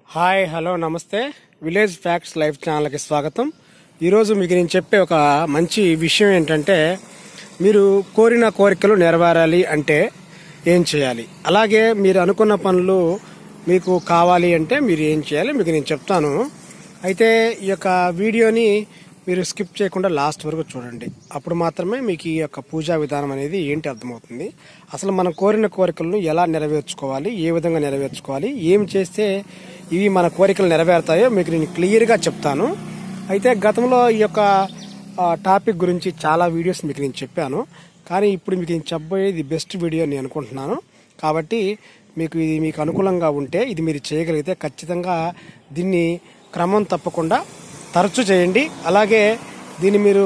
hi hello నమస్తే village facts life ఛానల్కి స్వాగతం ఈరోజు మీకు నేను చెప్పే ఒక మంచి విషయం ఏంటంటే మీరు కోరిన కోరికలు నెరవేరాలి అంటే ఏం చేయాలి అలాగే మీరు అనుకున్న పనులు మీకు కావాలి అంటే మీరు ఏం చేయాలి మీకు నేను చెప్తాను అయితే ఈ యొక్క వీడియోని మీరు స్కిప్ చేయకుండా లాస్ట్ వరకు చూడండి అప్పుడు మాత్రమే మీకు ఈ యొక్క పూజా విధానం అనేది ఏంటి అర్థమవుతుంది అసలు మనం కోరిన కోరికలను ఎలా నెరవేర్చుకోవాలి ఏ విధంగా నెరవేర్చుకోవాలి ఏం చేస్తే ఇవి మన కోరికలు నెరవేరుతాయో మీకు నేను క్లియర్గా చెప్తాను అయితే గతంలో ఈ యొక్క ఆ, టాపిక్ గురించి చాలా వీడియోస్ మీకు నేను చెప్పాను కానీ ఇప్పుడు మీకు నేను చెప్పబోయేది బెస్ట్ వీడియో నేను అనుకుంటున్నాను కాబట్టి మీకు ఇది మీకు అనుకూలంగా ఉంటే ఇది మీరు చేయగలిగితే ఖచ్చితంగా దీన్ని క్రమం తప్పకుండా తరచూ చేయండి అలాగే దీన్ని మీరు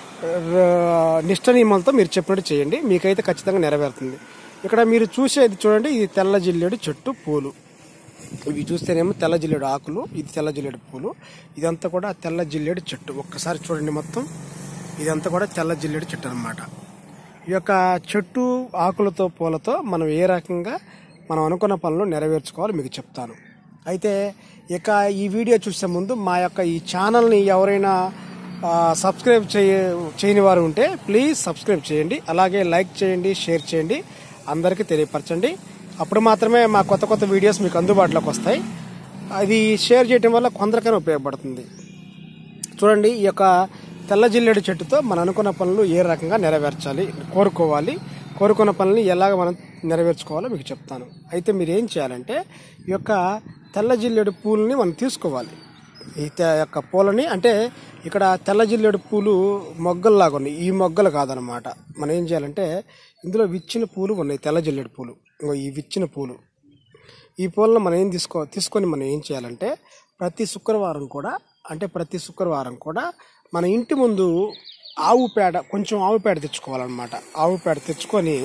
ర- నిష్ట నియమాలతో మీరు చెప్పినట్టు చేయండి మీకైతే ఖచ్చితంగా నెరవేరుతుంది ఇక్కడ మీరు చూసేది చూడండి ఇది తెల్ల జిల్లేడు చెట్టు పూలు ఇవి చూస్తేనేమో తెల్ల జిల్లేడు ఆకులు ఇది తెల్ల జిల్లేడు పూలు ఇదంతా కూడా తెల్ల జిల్లేడు చెట్టు ఒక్కసారి చూడండి మొత్తం ఇదంతా కూడా తెల్ల జిల్లేడు చెట్టు అన్నమాట ఈ యొక్క చెట్టు ఆకులతో పూలతో మనం ఏ రకంగా మనం అనుకున్న పనులు నెరవేర్చుకోవాలో మీకు చెప్తాను అయితే ఇక ఈ వీడియో చూసే ముందు మా యొక్క ఈ ఛానల్ని ఎవరైనా ఆ, సబ్స్క్రైబ్ చేయ చేయని వారు ఉంటే ప్లీజ్ సబ్స్క్రైబ్ చేయండి అలాగే లైక్ చేయండి షేర్ చేయండి అందరికీ తెలియపరచండి అప్పుడు మాత్రమే మా కొత్త కొత్త వీడియోస్ మీకు అందుబాటులోకి వస్తాయి అది షేర్ చేయడం వల్ల కొందరికైనా ఉపయోగపడుతుంది చూడండి ఈ యొక్క తెల్ల జిల్లేడు చెట్టుతో మనం అనుకున్న పనులు ఏ రకంగా నెరవేర్చాలి కోరుకోవాలి కోరుకున్న పనులని ఎలాగ మనం నెరవేర్చుకోవాలో మీకు చెప్తాను అయితే మీరు ఏం చేయాలంటే ఈ యొక్క తెల్ల జిల్లేడు పూలని మనం తీసుకోవాలి ఈ తె- యొక్క పూలని అంటే ఇక్కడ తెల్ల జిల్లేడు పూలు మొగ్గల్లాగా ఉన్నాయి ఈ మొగ్గలు కాదనమాట మనం ఏం చేయాలంటే ఇందులో విచ్చిన పూలు ఉన్నాయి తెల్ల జిల్లేడు పూలు ఇంకో ఈ విచ్చిన పూలు ఈ పూలను మనం ఏం తీసుకో తీసుకొని మనం ఏం చేయాలంటే ప్రతి శుక్రవారం కూడా అంటే ప్రతి శుక్రవారం కూడా మన ఇంటి ముందు ఆవు పేడ కొంచెం ఆవు పేడ తెచ్చుకోవాలన్నమాట ఆవు పేడ తెచ్చుకొని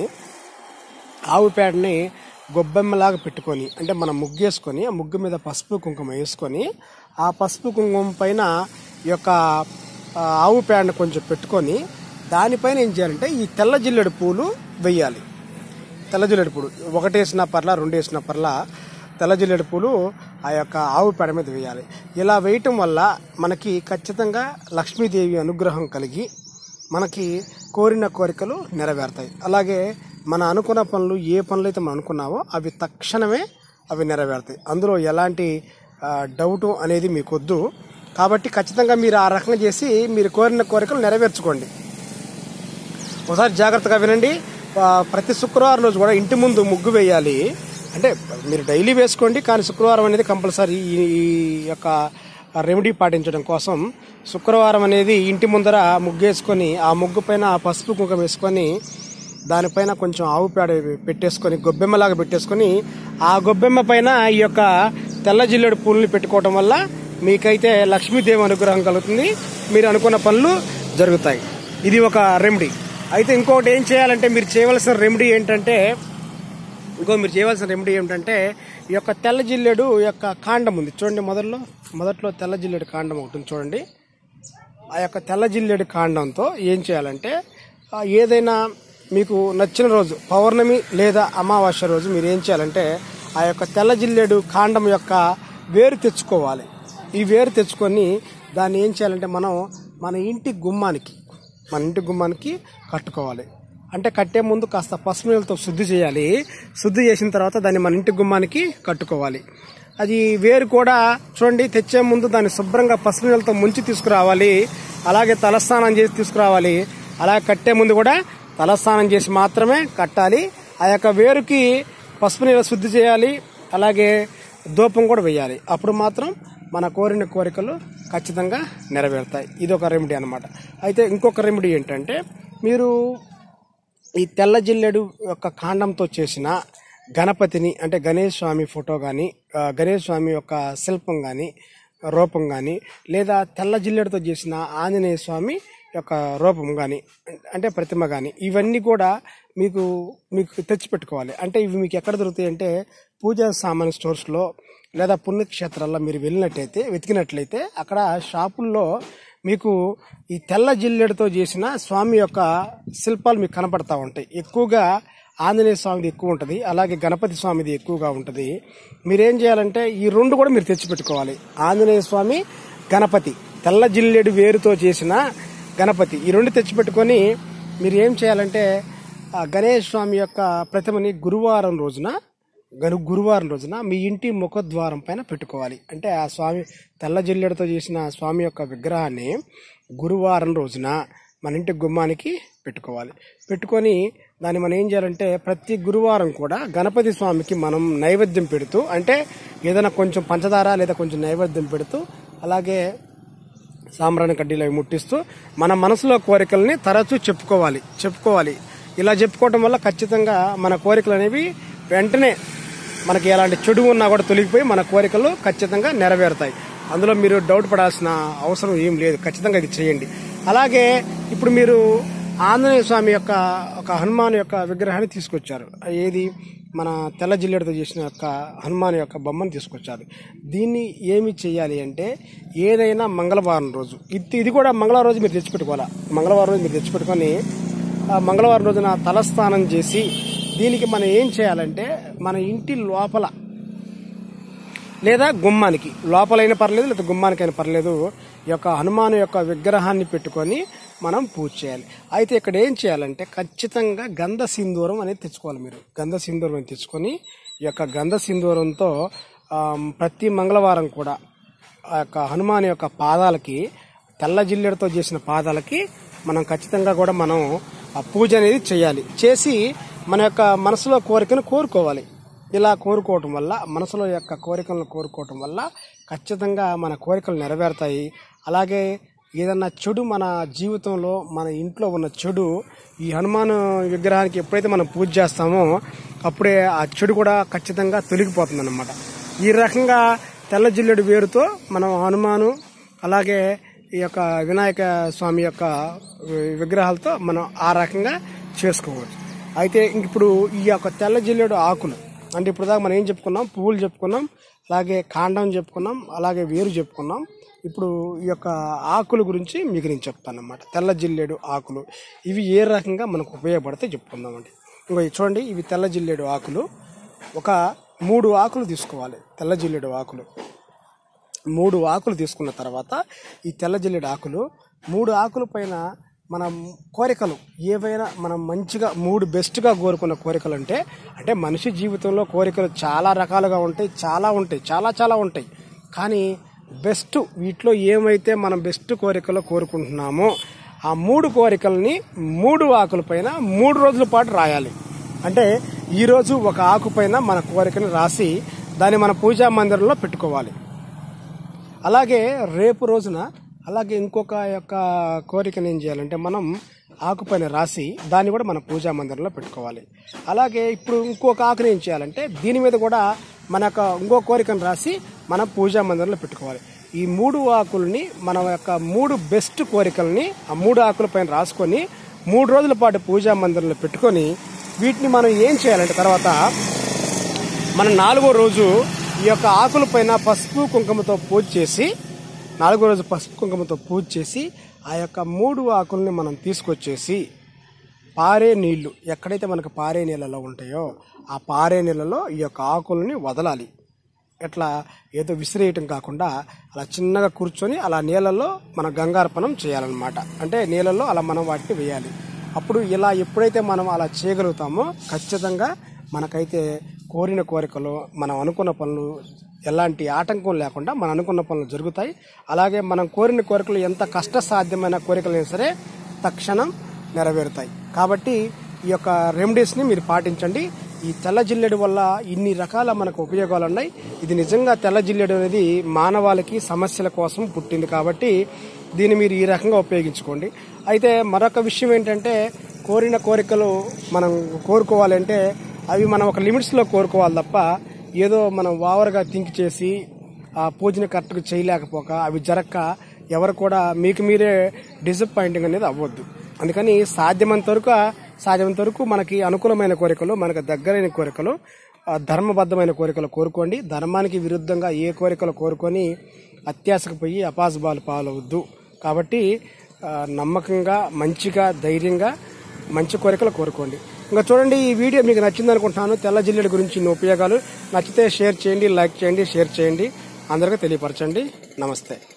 ఆవు పేడని గొబ్బెమ్మలాగా పెట్టుకొని అంటే మనం ముగ్గేసుకొని ఆ ముగ్గు మీద పసుపు కుంకుమ వేసుకొని ఆ పసుపు కుంకుమ పైన ఈ యొక్క ఆ, ఆవు పేడని కొంచెం పెట్టుకొని దానిపైన ఏం చేయాలంటే ఈ తెల్ల జిల్లెడు పూలు వెయ్యాలి తెల్ల జిల్లెడు పూలు ఒకటి వేసిన పర్లా రెండు వేసిన పర్లా తెల్ల జిల్లెడు పూలు ఆ యొక్క ఆవు పేడ మీద వేయాలి ఇలా వేయటం వల్ల మనకి ఖచ్చితంగా లక్ష్మీదేవి అనుగ్రహం కలిగి మనకి కోరిన కోరికలు నెరవేరుతాయి అలాగే మన అనుకున్న పనులు ఏ పనులు అయితే మనం అనుకున్నామో అవి తక్షణమే అవి నెరవేరుతాయి అందులో ఎలాంటి ఆ, డౌటు అనేది మీకు వద్దు కాబట్టి ఖచ్చితంగా మీరు ఆ రకంగా చేసి మీరు కోరిన కోరికలు నెరవేర్చుకోండి ఒకసారి జాగ్రత్తగా వినండి ఆ, ప్రతి శుక్రవారం రోజు కూడా ఇంటి ముందు ముగ్గు వేయాలి అంటే మీరు డైలీ వేసుకోండి కానీ శుక్రవారం అనేది కంపల్సరీ ఈ ఈ యొక్క రెమెడీ పాటించడం కోసం శుక్రవారం అనేది ఇంటి ముందర ముగ్గు వేసుకొని ఆ ముగ్గు పైన పసుపు కుంకుమ వేసుకొని దానిపైన కొంచెం ఆవు పేడ పెట్టేసుకొని గొబ్బెమ్మలాగా పెట్టేసుకొని ఆ గొబ్బెమ్మ పైన ఈ యొక్క తెల్ల జిల్లెడు పూలని పెట్టుకోవడం వల్ల మీకైతే లక్ష్మీదేవి అనుగ్రహం కలుగుతుంది మీరు అనుకున్న పనులు జరుగుతాయి ఇది ఒక రెమెడీ అయితే ఇంకొకటి ఏం చేయాలంటే మీరు చేయవలసిన రెమెడీ ఏంటంటే ఇంకో మీరు చేయవలసిన రెమెడీ ఏమిటంటే ఈ యొక్క తెల్ల జిల్లెడు యొక్క కాండం ఉంది చూడండి మొదట్లో మొదట్లో తెల్ల జిల్లెడు కాండం ఒకటి ఉంది చూడండి ఆ యొక్క తెల్ల జిల్లెడు కాండంతో ఏం చేయాలంటే ఆ ఏదైనా మీకు నచ్చిన రోజు పౌర్ణమి లేదా అమావాస్య రోజు మీరు ఏం చేయాలంటే ఆ యొక్క తెల్ల జిల్లెడు కాండం యొక్క వేరు తెచ్చుకోవాలి ఈ వేరు తెచ్చుకొని దాన్ని ఏం చేయాలంటే మనం మన ఇంటి గుమ్మానికి మన ఇంటి గుమ్మానికి కట్టుకోవాలి అంటే కట్టే ముందు కాస్త పసుపు నీళ్ళతో శుద్ధి చేయాలి శుద్ధి చేసిన తర్వాత దాన్ని మన ఇంటి గుమ్మానికి కట్టుకోవాలి అది వేరు కూడా చూడండి తెచ్చే ముందు దాన్ని శుభ్రంగా పసుపు నీళ్ళతో ముంచి తీసుకురావాలి అలాగే తలస్నానం చేసి తీసుకురావాలి అలాగే కట్టే ముందు కూడా తలస్నానం చేసి మాత్రమే కట్టాలి ఆ యొక్క వేరుకి పసుపు నీళ్ళ శుద్ధి చేయాలి అలాగే ధూపం కూడా వేయాలి అప్పుడు మాత్రం మన కోరిన కోరికలు ఖచ్చితంగా నెరవేరుతాయి ఇది ఒక రెమెడీ అనమాట అయితే ఇంకొక రెమెడీ ఏంటంటే మీరు ఈ తెల్ల జిల్లెడు యొక్క కాండంతో చేసిన గణపతిని అంటే గణేష్ స్వామి ఫోటో కానీ గణేష్ స్వామి యొక్క శిల్పం కానీ రూపం కానీ లేదా తెల్ల జిల్లెడుతో చేసిన ఆంజనేయ స్వామి యొక్క రూపం కానీ అంటే ప్రతిమ కానీ ఇవన్నీ కూడా మీకు మీకు తెచ్చిపెట్టుకోవాలి అంటే ఇవి మీకు ఎక్కడ దొరుకుతాయి అంటే పూజా సామాన్ స్టోర్స్లో లేదా పుణ్యక్షేత్రాల్లో మీరు వెళ్ళినట్టయితే వెతికినట్లయితే అక్కడ షాపుల్లో మీకు ఈ తెల్ల జిల్లెడుతో చేసిన స్వామి యొక్క శిల్పాలు మీకు కనపడతా ఉంటాయి ఎక్కువగా ఆంజనేయ స్వామిది ఎక్కువ ఉంటుంది అలాగే గణపతి స్వామిది ఎక్కువగా ఉంటుంది మీరేం చేయాలంటే ఈ రెండు కూడా మీరు తెచ్చిపెట్టుకోవాలి ఆంజనేయ స్వామి గణపతి తెల్ల జిల్లేడు వేరుతో చేసిన గణపతి ఈ రెండు తెచ్చిపెట్టుకొని మీరు ఏం చేయాలంటే ఆ గణేష్ స్వామి యొక్క ప్రతిమని గురువారం రోజున గను గురువారం రోజున మీ ఇంటి ముఖద్వారం పైన పెట్టుకోవాలి అంటే ఆ స్వామి తెల్ల జిల్లెడతో చేసిన స్వామి యొక్క విగ్రహాన్ని గురువారం రోజున మన ఇంటి గుమ్మానికి పెట్టుకోవాలి పెట్టుకొని దాన్ని మనం ఏం చేయాలంటే ప్రతి గురువారం కూడా గణపతి స్వామికి మనం నైవేద్యం పెడుతూ అంటే ఏదైనా కొంచెం పంచదార లేదా కొంచెం నైవేద్యం పెడుతూ అలాగే సాంబ్రాణి కడ్డీలు అవి ముట్టిస్తూ మన మనసులో కోరికల్ని తరచూ చెప్పుకోవాలి చెప్పుకోవాలి ఇలా చెప్పుకోవడం వల్ల ఖచ్చితంగా మన కోరికలు అనేవి వెంటనే మనకి ఎలాంటి చెడు ఉన్నా కూడా తొలగిపోయి మన కోరికలు ఖచ్చితంగా నెరవేరుతాయి అందులో మీరు డౌట్ పడాల్సిన అవసరం ఏం లేదు ఖచ్చితంగా ఇది చేయండి అలాగే ఇప్పుడు మీరు ఆంజనేయ స్వామి యొక్క ఒక హనుమాన్ యొక్క విగ్రహాన్ని తీసుకొచ్చారు ఏది మన తెల్ల జిల్లెడతో చేసిన యొక్క హనుమాన్ యొక్క బొమ్మను తీసుకొచ్చారు దీన్ని ఏమి చేయాలి అంటే ఏదైనా మంగళవారం రోజు ఇది ఇది కూడా మంగళవారం రోజు మీరు తెచ్చిపెట్టుకోవాలా మంగళవారం రోజు మీరు తెచ్చిపెట్టుకొని ఆ మంగళవారం రోజున తలస్నానం చేసి దీనికి మనం ఏం చేయాలంటే మన ఇంటి లోపల లేదా గుమ్మానికి లోపలైనా పర్లేదు లేదా గుమ్మానికైనా పర్లేదు ఈ యొక్క హనుమాను యొక్క విగ్రహాన్ని పెట్టుకొని మనం పూజ చేయాలి అయితే ఇక్కడ ఏం చేయాలంటే ఖచ్చితంగా గంధ సింధూరం అనేది తెచ్చుకోవాలి మీరు గంధ సింధూరం అనేది తెచ్చుకొని ఈ యొక్క గంధ సింధూరంతో ఆ, ప్రతి మంగళవారం కూడా ఆ యొక్క హనుమాన్ యొక్క పాదాలకి తెల్ల జిల్లెడతో చేసిన పాదాలకి మనం ఖచ్చితంగా కూడా మనం ఆ పూజ అనేది చేయాలి చేసి మన యొక్క మనసులో కోరికను కోరుకోవాలి ఇలా కోరుకోవటం వల్ల మనసులో యొక్క కోరికలను కోరుకోవటం వల్ల ఖచ్చితంగా మన కోరికలు నెరవేరుతాయి అలాగే ఏదన్నా చెడు మన జీవితంలో మన ఇంట్లో ఉన్న చెడు ఈ హనుమాన్ విగ్రహానికి ఎప్పుడైతే మనం పూజ చేస్తామో అప్పుడే ఆ చెడు కూడా ఖచ్చితంగా తొలగిపోతుంది ఈ రకంగా తెల్ల జిల్లెడు వేరుతో మనం హనుమాను అలాగే ఈ యొక్క వినాయక స్వామి యొక్క విగ్రహాలతో మనం ఆ రకంగా చేసుకోవచ్చు అయితే ఇంక ఇప్పుడు ఈ యొక్క తెల్ల జిల్లెడు ఆకులు అంటే ఇప్పుడు దాకా మనం ఏం చెప్పుకున్నాం పువ్వులు చెప్పుకున్నాం అలాగే కాండం చెప్పుకున్నాం అలాగే వేరు చెప్పుకున్నాం ఇప్పుడు ఈ యొక్క ఆకుల గురించి మీకు నేను చెప్తాను అనమాట తెల్ల జిల్లేడు ఆకులు ఇవి ఏ రకంగా మనకు ఉపయోగపడితే చెప్పుకుందామండి ఇంకో ఇది చూడండి ఇవి తెల్ల జిల్లేడు ఆకులు ఒక మూడు ఆకులు తీసుకోవాలి తెల్ల జిల్లేడు ఆకులు మూడు ఆకులు తీసుకున్న తర్వాత ఈ తెల్ల జిల్లేడు ఆకులు మూడు ఆకుల పైన మనం కోరికలు ఏవైనా మనం మంచిగా మూడు బెస్ట్గా కోరుకున్న కోరికలు అంటే అంటే మనిషి జీవితంలో కోరికలు చాలా రకాలుగా ఉంటాయి చాలా ఉంటాయి చాలా చాలా ఉంటాయి కానీ బెస్ట్ వీటిలో ఏమైతే మనం బెస్ట్ కోరికలు కోరుకుంటున్నామో ఆ మూడు కోరికల్ని మూడు ఆకుల పైన మూడు రోజుల పాటు రాయాలి అంటే ఈరోజు ఒక ఆకు పైన మన కోరికను రాసి దాన్ని మన పూజా మందిరంలో పెట్టుకోవాలి అలాగే రేపు రోజున అలాగే ఇంకొక యొక్క కోరికను ఏం చేయాలంటే మనం ఆకుపైన రాసి దాన్ని కూడా మన పూజా మందిరంలో పెట్టుకోవాలి అలాగే ఇప్పుడు ఇంకొక ఆకుని ఏం చేయాలంటే దీని మీద కూడా మన యొక్క ఇంకో కోరికను రాసి మన పూజా మందిరంలో పెట్టుకోవాలి ఈ మూడు ఆకుల్ని మన యొక్క మూడు బెస్ట్ కోరికల్ని ఆ మూడు ఆకుల పైన రాసుకొని మూడు రోజుల పాటు పూజా మందిరంలో పెట్టుకొని వీటిని మనం ఏం చేయాలంటే తర్వాత మన నాలుగో రోజు ఈ యొక్క ఆకుల పైన పసుపు కుంకుమతో పూజ చేసి నాలుగో రోజు పసుపు కుంకుమతో పూజ చేసి ఆ యొక్క మూడు ఆకుల్ని మనం తీసుకొచ్చేసి పారే నీళ్లు ఎక్కడైతే మనకు పారే నీళ్ళలో ఉంటాయో ఆ పారే నీళ్ళలో ఈ యొక్క ఆకుల్ని వదలాలి ఎట్లా ఏదో విసిరేయటం కాకుండా అలా చిన్నగా కూర్చొని అలా నీళ్ళల్లో మన గంగార్పణం చేయాలన్నమాట అంటే నీళ్ళల్లో అలా మనం వాటిని వేయాలి అప్పుడు ఇలా ఎప్పుడైతే మనం అలా చేయగలుగుతామో ఖచ్చితంగా మనకైతే కోరిన కోరికలు మనం అనుకున్న పనులు ఎలాంటి ఆటంకం లేకుండా మనం అనుకున్న పనులు జరుగుతాయి అలాగే మనం కోరిన కోరికలు ఎంత కష్టసాధ్యమైన కోరికలైనా సరే తక్షణం నెరవేరుతాయి కాబట్టి ఈ యొక్క రెమెడీస్ని మీరు పాటించండి ఈ తెల్ల జిల్లెడు వల్ల ఇన్ని రకాల మనకు ఉపయోగాలు ఉన్నాయి ఇది నిజంగా తెల్ల జిల్లెడు అనేది మానవాళికి సమస్యల కోసం పుట్టింది కాబట్టి దీన్ని మీరు ఈ రకంగా ఉపయోగించుకోండి అయితే మరొక విషయం ఏంటంటే కోరిన కోరికలు మనం కోరుకోవాలంటే అవి మనం ఒక లిమిట్స్లో కోరుకోవాలి తప్ప ఏదో మనం ఓవర్గా థింక్ చేసి ఆ పూజని కరెక్ట్గా చేయలేకపోక అవి జరక్క ఎవరు కూడా మీకు మీరే డిసప్పాయింటింగ్ అనేది అవ్వద్దు అందుకని సాధ్యమంత వరకు సాధ్యమంత వరకు మనకి అనుకూలమైన కోరికలు మనకు దగ్గరైన కోరికలు ఆ, ధర్మబద్ధమైన కోరికలు కోరుకోండి ధర్మానికి విరుద్ధంగా ఏ కోరికలు కోరుకొని అత్యాశకు పోయి అపాసబాలు పాలవద్దు కాబట్టి ఆ, నమ్మకంగా మంచిగా ధైర్యంగా మంచి కోరికలు కోరుకోండి ఇంకా చూడండి ఈ వీడియో మీకు నచ్చింది అనుకుంటున్నాను తెల్ల జిల్లెడు గురించి ఇన్ని ఉపయోగాలు నచ్చితే షేర్ చేయండి లైక్ చేయండి షేర్ చేయండి అందరికీ తెలియపరచండి నమస్తే